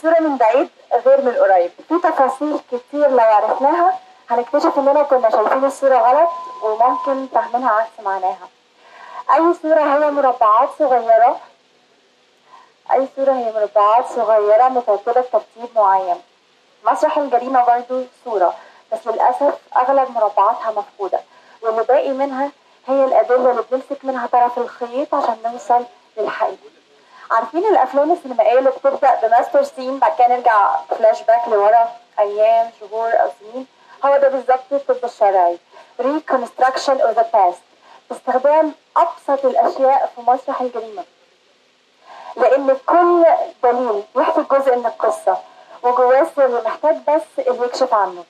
الصورة من بعيد غير من قريب في تفاصيل كتير لو عرفناها هنكتشف اننا كنا شايفين الصورة غلط وممكن فاهمينها عكس معناها اي صورة هي مربعات صغيرة اي صورة هي مربعات صغيرة مترتبة بترتيب معين مسرح الجريمة برضو صورة بس للأسف أغلب مربعاتها مفقودة واللي باقي منها هي الأدلة اللي بنمسك منها طرف الخيط عشان نوصل للحقيقة عارفين الأفلام السينمائية اللي بتبدأ بماستر سين بعد كده نرجع فلاش باك لورا أيام شهور أو سنين هو ده بالظبط الطب الشرعي reconstruction of the past باستخدام أبسط الأشياء في مسرح الجريمة لأن كل دليل يحكي جزء من القصة وجواه سر محتاج بس اللي يكشف عنه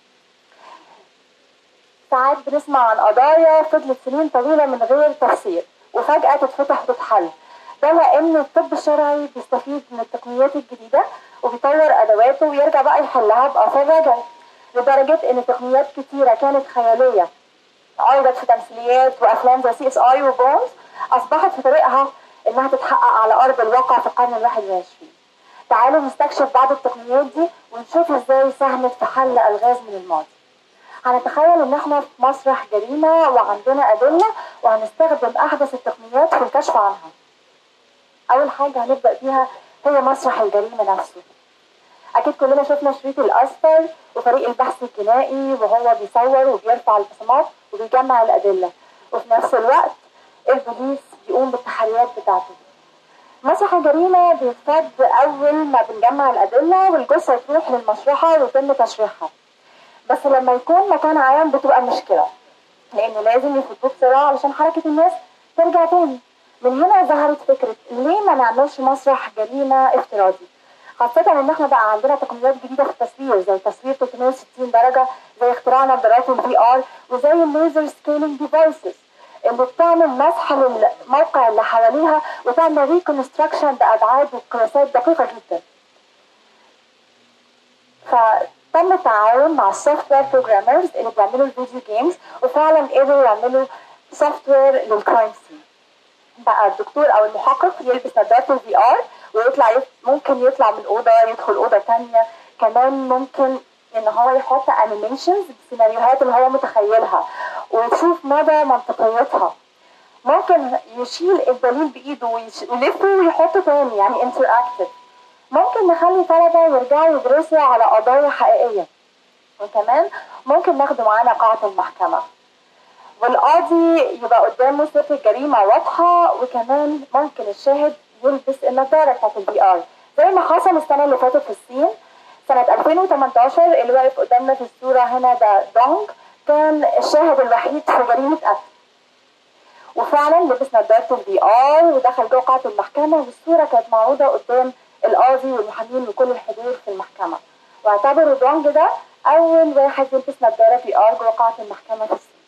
ساعات بنسمع عن قضايا فضلت سنين طويلة من غير تفسير وفجأة تتفتح وتتحل ده لأن الطب الشرعي بيستفيد من التقنيات الجديدة وبيطور أدواته ويرجع بقى يحلها بأثر رجعي لدرجة إن تقنيات كتيرة كانت خيالية عرضت في تمثيليات وأفلام زي سي اس اي وبونز أصبحت في طريقها إنها تتحقق على أرض الواقع في القرن الواحد والعشرين تعالوا نستكشف بعض التقنيات دي ونشوف ازاي ساهمت في حل الغاز من الماضي هنتخيل ان احنا في مسرح جريمة وعندنا ادلة وهنستخدم احدث التقنيات في الكشف عنها اول حاجة هنبدأ بيها هي مسرح الجريمة نفسه اكيد كلنا شفنا شريط الاصفر وفريق البحث الجنائي وهو بيصور وبيرفع البصمات وبيجمع الادلة وفي نفس الوقت البوليس بيقوم بالتحريات بتاعته مسرح الجريمة بيستد أول ما بنجمع الأدلة والجثة تروح للمشرحة ويتم تشريحها بس لما يكون مكان عام بتبقى مشكلة لأنه لازم يفضوه بسرعة علشان حركة الناس ترجع تاني من هنا ظهرت فكرة ليه ما نعملش مسرح جريمة افتراضي خاصة ان احنا بقى عندنا تقنيات جديدة في التصوير زي تصوير 360 درجة زي اختراع نظارات الفي ار وزي الليزر سكيلينج ديفايسز اللي بتعمل مسح للموقع اللي حواليها وتعمل ريكونستراكشن بأبعاد وقياسات دقيقة جدا. فتم التعاون مع السوفت وير بروجرامرز اللي بيعملوا الفيديو جيمز وفعلا قدروا يعملوا سوفت وير للكرايم سين. بقى الدكتور او المحقق يلبس نظارة الفي ار ويطلع يف... ممكن يطلع من اوضه يدخل اوضه ثانيه كمان ممكن ان هو يحط انيميشنز بالسيناريوهات اللي هو متخيلها ويشوف مدى منطقيتها ممكن يشيل الدليل بايده ويلفه ويحطه تاني يعني انتراكتيف ممكن نخلي طلبة يرجعوا يدرسوا على قضايا حقيقية وكمان ممكن ناخده معانا قاعة المحكمة والقاضي يبقى قدامه صورة الجريمة واضحة وكمان ممكن الشاهد يلبس النظارة بتاعت البي ار زي ما حصل السنة اللي فاتت في الصين سنة 2018 اللي واقف قدامنا في الصورة هنا ده دونج كان الشاهد الوحيد في جريمة قتل وفعلا لبس نظارة الفي ار ودخل جوه قاعة المحكمة والصورة كانت معروضة قدام القاضي والمحامين وكل الحضور في المحكمة واعتبروا دونج ده أول واحد يلبس نظارة في ار جوه قاعة المحكمة في الصين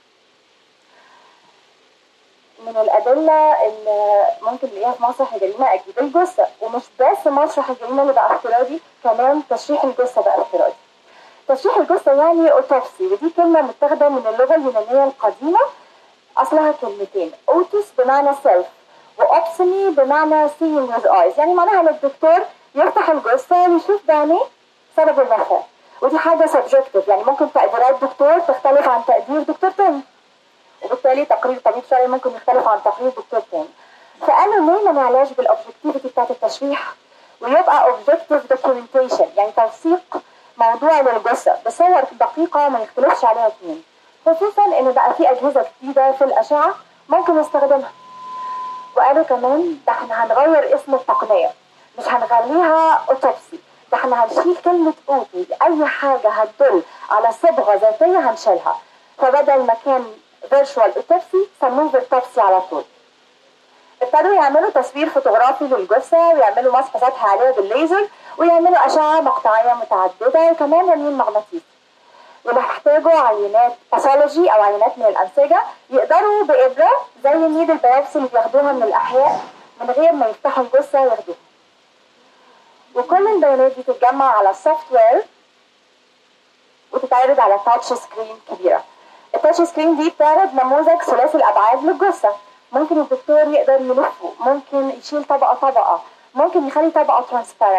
من الأدلة اللي ممكن نلاقيها في مسرح الجريمة أكيد الجثة ومش بس مسرح الجريمة اللي بقى افتراضي كمان تشريح الجثة بقى افتراضي تشريح الجثة يعني أوتوبسي ودي كلمة متاخدة من اللغة اليونانية القديمة أصلها كلمتين أوتوس بمعنى سيلف وأوبسمي بمعنى seeing with eyes يعني معناها إن الدكتور يفتح الجثة ويشوف بعينيه سبب الوفاة ودي حاجة سبجكتيف يعني ممكن تقديرات دكتور تختلف عن تقدير دكتور تاني وبالتالي تقرير طبيب شرعي ممكن يختلف عن تقرير دكتور تاني فقالوا ليه ما نعلاش بالاوبجكتيفيتي بتاعت التشريح ويبقى اوبجكتيف دوكيومنتيشن يعني توثيق موضوع للجثه بصور دقيقه ما يختلفش عليها اثنين خصوصا ان بقى في اجهزه جديده في الاشعه ممكن نستخدمها وقالوا كمان ده احنا هنغير اسم التقنيه مش هنخليها اوتوبسي ده احنا هنشيل كلمه اوتي اي حاجه هتدل على صبغه ذاتيه هنشيلها فبدل ما كان فيرتشوال اوتوبسي سموه فيرتوبسي على طول ابتدوا يعملوا تصوير فوتوغرافي للجثة ويعملوا مسح سطح عليها بالليزر ويعملوا أشعة مقطعية متعددة وكمان رنين مغناطيسي ولو احتاجوا عينات باثولوجي أو عينات من الأنسجة يقدروا بإبرة زي النيد البيوبسي اللي بياخدوها من الأحياء من غير ما يفتحوا الجثة وياخدوها وكل البيانات دي تتجمع على السوفت وير وتتعرض على تاتش سكرين كبيره التاتش سكرين دي بتعرض نموذج ثلاثي الابعاد للجثه ممكن الدكتور يقدر يلفه ممكن يشيل طبقه طبقه ممكن يخلي طبقه ترانسبيرنت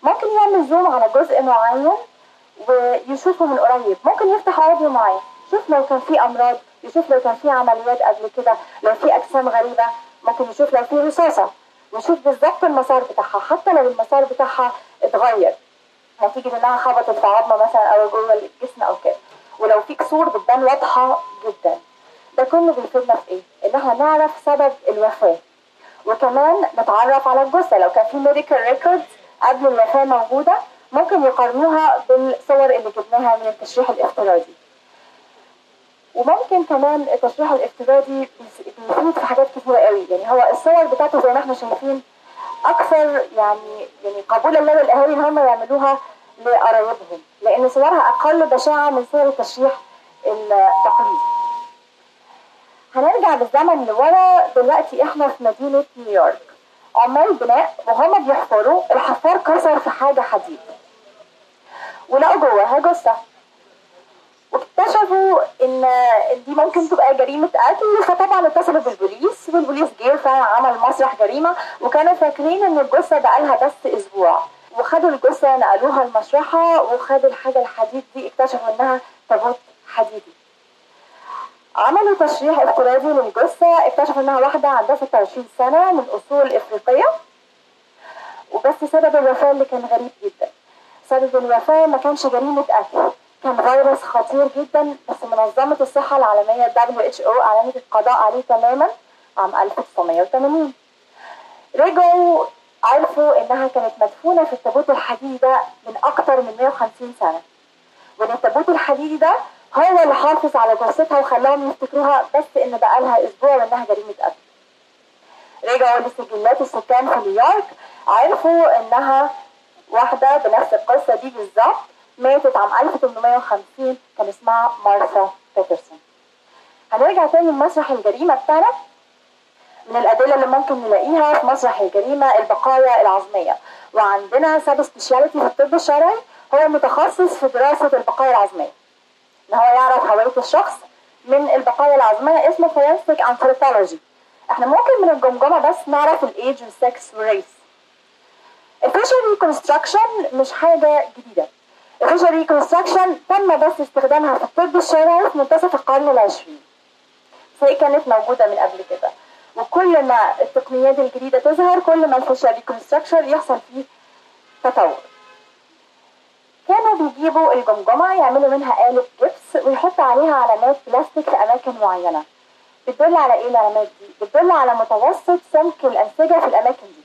ممكن يعمل زوم على جزء معين ويشوفه من قريب ممكن يفتح اوديو معين يشوف لو كان في امراض يشوف لو كان في عمليات قبل كده لو في اجسام غريبه ممكن يشوف لو في رصاصه ويشوف بالظبط المسار بتاعها حتى لو المسار بتاعها اتغير نتيجه انها خبطت في عظمه مثلا او جوه الجسم او كده ولو في كسور بتبان واضحه جدا ده كله بيفيدنا في ايه؟ ان احنا نعرف سبب الوفاه وكمان نتعرف على الجثه لو كان في ميديكال ريكوردز قبل الوفاه موجوده ممكن يقارنوها بالصور اللي جبناها من التشريح الافتراضي وممكن كمان التشريح الافتراضي بيفيد في حاجات كتيرة قوي يعني هو الصور بتاعته زي ما احنا شايفين اكثر يعني يعني قبولا لدى الاهالي ان هم يعملوها لقرايبهم لان صورها اقل بشاعه من صور التشريح التقليدي هنرجع بالزمن لورا دلوقتي احنا في مدينه نيويورك عمال بناء وهما بيحفروا الحفار كسر في حاجه حديد ولقوا جواها جثه واكتشفوا ان دي ممكن تبقى جريمه قتل فطبعا اتصلوا بالبوليس والبوليس جه فعلا عمل مسرح جريمه وكانوا فاكرين ان الجثه بقالها بس اسبوع وخدوا الجثه نقلوها المشرحه وخدوا الحاجه الحديد دي اكتشفوا انها تابوت حديدي عملوا تشريح افتراضي للجثه اكتشفوا انها واحده عندها 26 سنه من اصول افريقيه وبس سبب الوفاه اللي كان غريب جدا سبب الوفاه ما كانش جريمه قتل كان فيروس خطير جدا بس منظمة الصحة العالمية WHO أعلنت القضاء عليه تماما عام 1980 رجعوا عرفوا إنها كانت مدفونة في التابوت الحديدي ده من أكتر من 150 سنة وإن التابوت الحديدي ده هو اللي حافظ على جثتها وخلاهم يفتكروها بس إن بقالها أسبوع وإنها جريمة قتل رجعوا لسجلات السكان في نيويورك عرفوا إنها واحدة بنفس القصة دي بالظبط ماتت عام 1850 كان اسمها مارثا بيترسون هنرجع تاني لمسرح الجريمة بتاعنا من الأدلة اللي ممكن نلاقيها في مسرح الجريمة البقايا العظمية وعندنا سب سبيشاليتي في الطب الشرعي هو متخصص في دراسة البقايا العظمية إن هو يعرف هوية الشخص من البقايا العظمية اسمه فورنسيك انثروبولوجي احنا ممكن من الجمجمة بس نعرف الايج والسكس والريس الفيشل ريكونستراكشن مش حاجة جديدة الفيشل ريكونستراكشن تم بس استخدامها في الطب الشرعي في منتصف القرن العشرين فهي كانت موجودة من قبل كده وكل ما التقنيات الجديدة تظهر كل ما الفيشل ريكونستراكشن يحصل فيه تطور كانوا بيجيبوا الجمجمة يعملوا منها قالب جبس ويحطوا عليها علامات بلاستيك في أماكن معينة بتدل على إيه العلامات دي؟ بتدل على متوسط سمك الأنسجة في الأماكن دي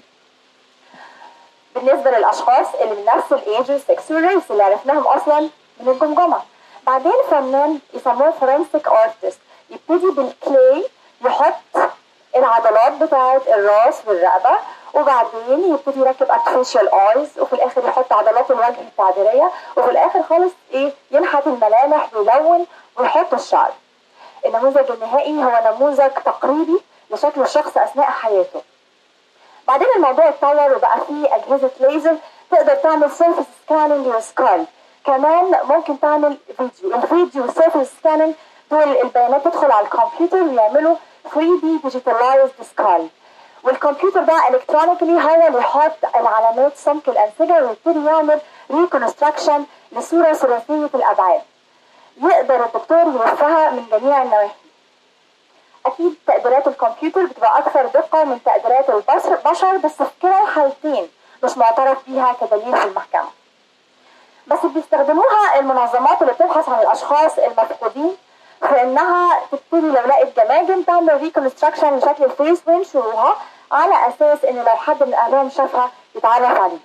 بالنسبة للأشخاص اللي من نفس الإيج والسكس والريس اللي عرفناهم أصلا من الجمجمة بعدين فنان يسموه فرنسيك ارتست يبتدي بالكلاي يحط العضلات بتاعة الراس والرقبة وبعدين يبتدي يركب artificial eyes وفي الاخر يحط عضلات الوجه التعبيرية وفي الاخر خالص ايه ينحت الملامح ويلون ويحط الشعر النموذج النهائي هو نموذج تقريبي لشكل الشخص اثناء حياته بعدين الموضوع اتطور وبقى فيه اجهزه ليزر تقدر تعمل سيرفيس سكاننج للسكال كمان ممكن تعمل فيديو الفيديو والسيرفيس سكاننج دول البيانات تدخل على الكمبيوتر ويعملوا 3 دي ديجيتالايزد سكال والكمبيوتر ده الكترونيكلي هو اللي يحط العلامات سمك الانسجه ويبتدي يعمل ريكونستراكشن لصوره ثلاثيه الابعاد يقدر الدكتور يوفها من جميع النواحي اكيد تقديرات الكمبيوتر بتبقى اكثر دقة من تقديرات البشر بس في كلا الحالتين مش معترف بيها كدليل في المحكمة بس بيستخدموها المنظمات اللي بتبحث عن الاشخاص المفقودين في انها تبتدي لو لقت جماجم تعمل ريكونستراكشن لشكل الفيس وينشروها على اساس ان لو حد من اهلهم شافها يتعرف عليهم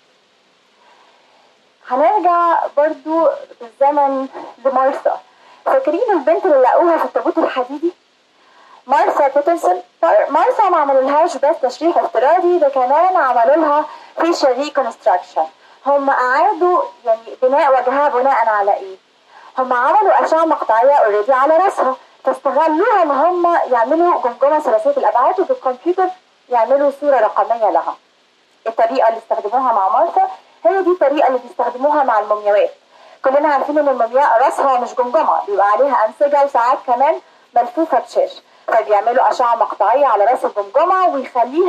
هنرجع برضو بالزمن لمارسا فاكرين البنت اللي لقوها في التابوت الحديدي مارسا بيترسون مارسا ما عملولهاش بس تشريح افتراضي ده كمان عملوا لها فيشل ريكونستراكشن هم اعادوا يعني بناء وجهها بناء على ايه؟ هم عملوا اشعه مقطعيه اوريدي على راسها فاستغلوها ان هم يعملوا جمجمه ثلاثيه الابعاد وبالكمبيوتر يعملوا صوره رقميه لها. الطريقه اللي استخدموها مع مارسا هي دي الطريقه اللي بيستخدموها مع المومياوات. كلنا عارفين ان المومياء راسها مش جمجمه بيبقى عليها انسجه وساعات كمان ملفوفه بشاش فبيعملوا اشعه مقطعيه على راس الجمجمه ويخليها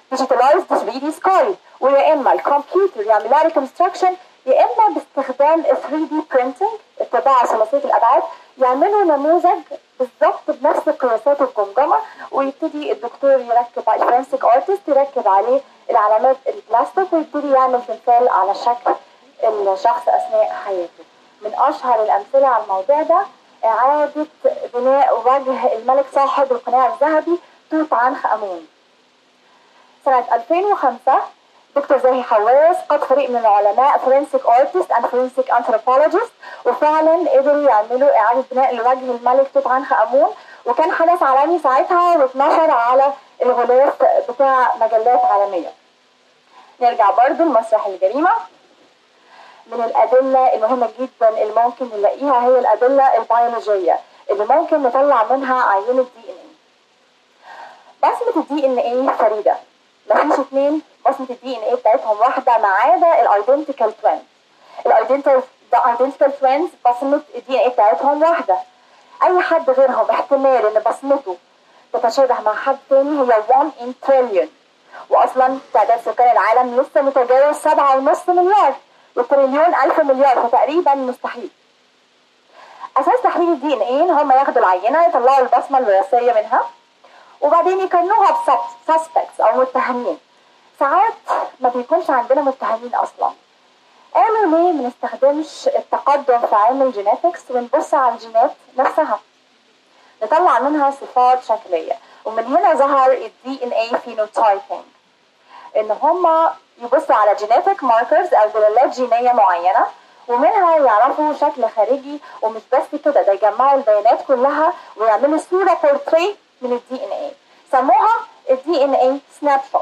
digitalized 3D sky ويا اما الكمبيوتر يعمل لها ريكونستراكشن يا اما باستخدام 3D printing الطباعه ثلاثيه الابعاد يعملوا نموذج بالظبط بنفس قياسات الجمجمه ويبتدي الدكتور يركب الفرنسيك ارتست يركب عليه العلامات البلاستيك ويبتدي يعمل تمثال على شكل الشخص اثناء حياته من اشهر الامثله على الموضوع ده اعاده بناء وجه الملك صاحب القناع الذهبي توت عنخ امون سنه 2005 دكتور زاهي حواس قاد فريق من العلماء forensic artist and forensic anthropologist وفعلا قدروا يعملوا اعاده بناء لوجه الملك توت عنخ امون وكان حدث عالمي ساعتها واتنشر على الغلاف بتاع مجلات عالميه نرجع برضو لمسرح الجريمه من الادله المهمه جدا اللي ممكن نلاقيها هي الادله البيولوجيه اللي ممكن نطلع منها عينه دي ان ايه بصمه الدي ان ايه فريده مفيش اتنين بصمه الدي ان ايه بتاعتهم واحده ما عدا الايدنتيكال توينز الايدنتيكال توينز بصمه الدي ان ايه بتاعتهم واحده اي حد غيرهم احتمال ان بصمته تتشابه مع حد تاني هي 1 in trillion واصلا تعداد سكان العالم لسه متجاوز سبعة ونص مليار وتريليون الف مليار فتقريبا مستحيل اساس تحليل الدي ان ايه ان هم ياخدوا العينه يطلعوا البصمه الوراثيه منها وبعدين يقارنوها بسسبكتس او متهمين ساعات ما بيكونش عندنا متهمين اصلا قالوا ليه ما نستخدمش التقدم في علم الجينيتكس ونبص على الجينات نفسها نطلع منها صفات شكليه ومن هنا ظهر الدي ان اي فينوتايبنج ان هم يبصوا على جينيتك ماركرز او دلالات جينيه معينه ومنها يعرفوا شكل خارجي ومش بس كده ده يجمعوا البيانات كلها ويعملوا صوره بورتري من الدي ان اي سموها الدي ان اي سناب شوت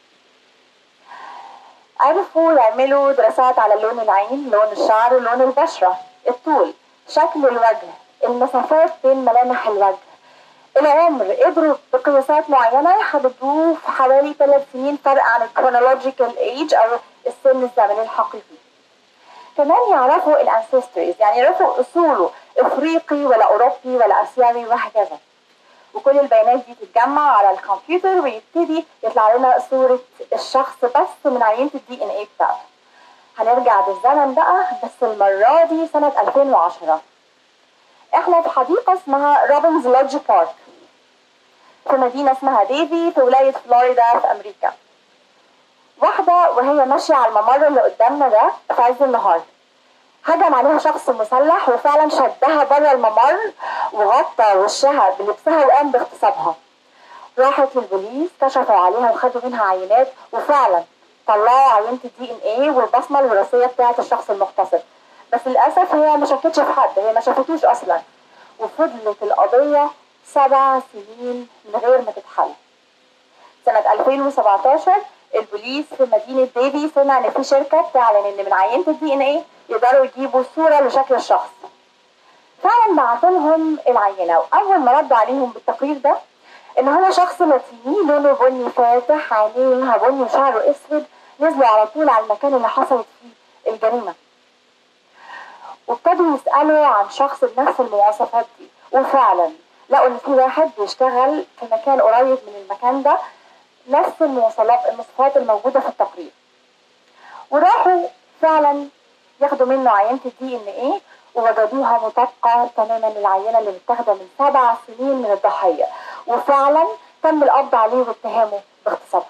عرفوا يعملوا دراسات على لون العين لون الشعر لون البشرة الطول شكل الوجه المسافات بين ملامح الوجه العمر قدروا بقياسات معينة يحددوه في حوالي ثلاث سنين فرق عن الكرونولوجيكال ايج او السن الزمني الحقيقي كمان يعرفوا الانسيستريز يعني يعرفوا اصوله افريقي ولا اوروبي ولا اسيوي وهكذا وكل البيانات دي تتجمع على الكمبيوتر ويبتدي يطلع لنا صورة الشخص بس من عينة الدي ان ايه بتاعته هنرجع بالزمن بقى بس المرة دي سنة 2010 احنا في حديقة اسمها روبنز لودج بارك في مدينة اسمها ديفي في ولاية فلوريدا في أمريكا واحدة وهي ماشية على الممر اللي قدامنا ده في عز النهار هجم عليها شخص مسلح وفعلا شدها بره الممر وغطى وشها بلبسها وقام باغتصابها راحت للبوليس كشفوا عليها وخدوا منها عينات وفعلا طلعوا عينة الدي ان ايه والبصمة الوراثية بتاعة الشخص المغتصب بس للأسف هي ما شكتش في حد هي ما شافتوش أصلا وفضلت القضية سبع سنين من غير ما تتحل سنة 2017 البوليس في مدينة ديفي سمع ان في شركة بتعلن ان من عينة الدي ان ايه يقدروا يجيبوا صورة لشكل الشخص فعلا بعتوا لهم العينة واول ما ردوا عليهم بالتقرير ده ان هو شخص لاتيني لونه بني فاتح عينيه لونها بني وشعره اسود نزلوا على طول على المكان اللي حصلت فيه الجريمة وابتدوا يسألوا عن شخص بنفس المواصفات دي وفعلا لقوا ان في واحد بيشتغل في مكان قريب من المكان ده نفس المواصفات المواصفات الموجودة في التقرير وراحوا فعلا ياخدوا منه عينة الدي ان ايه ووجدوها مطابقة تماما للعينة اللي متاخدة من سبع سنين من الضحية وفعلا تم القبض عليه واتهامه باغتصابه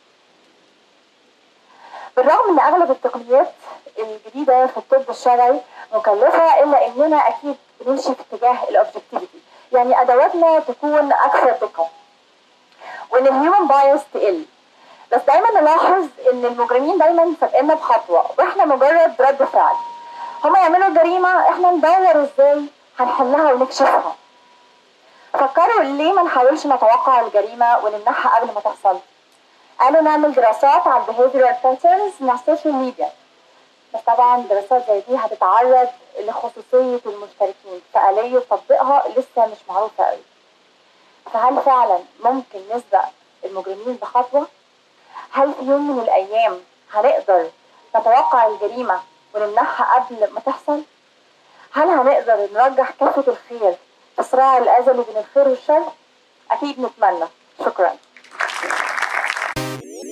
بالرغم ان اغلب التقنيات الجديدة في الطب الشرعي مكلفة الا اننا اكيد بنمشي في اتجاه الاوبجكتيفيتي يعني ادواتنا تكون اكثر دقة وان الهيومن بايس تقل بس دايما نلاحظ ان المجرمين دايما سابقنا بخطوه واحنا مجرد رد فعل هما يعملوا جريمه احنا ندور ازاي هنحلها ونكشفها فكروا ليه ما نحاولش نتوقع الجريمه ونمنعها قبل ما تحصل قالوا نعمل دراسات على البيهيفيرال باترنز من السوشيال ميديا بس طبعا دراسات زي دي هتتعرض لخصوصيه المشتركين فآلية تطبيقها لسه مش معروفه قوي فهل فعلا ممكن نسبق المجرمين بخطوة؟ هل في يوم من الأيام هنقدر نتوقع الجريمة ونمنعها قبل ما تحصل؟ هل هنقدر نرجح كافة الخير في الصراع الأزلي بين الخير والشر؟ أكيد نتمنى شكرا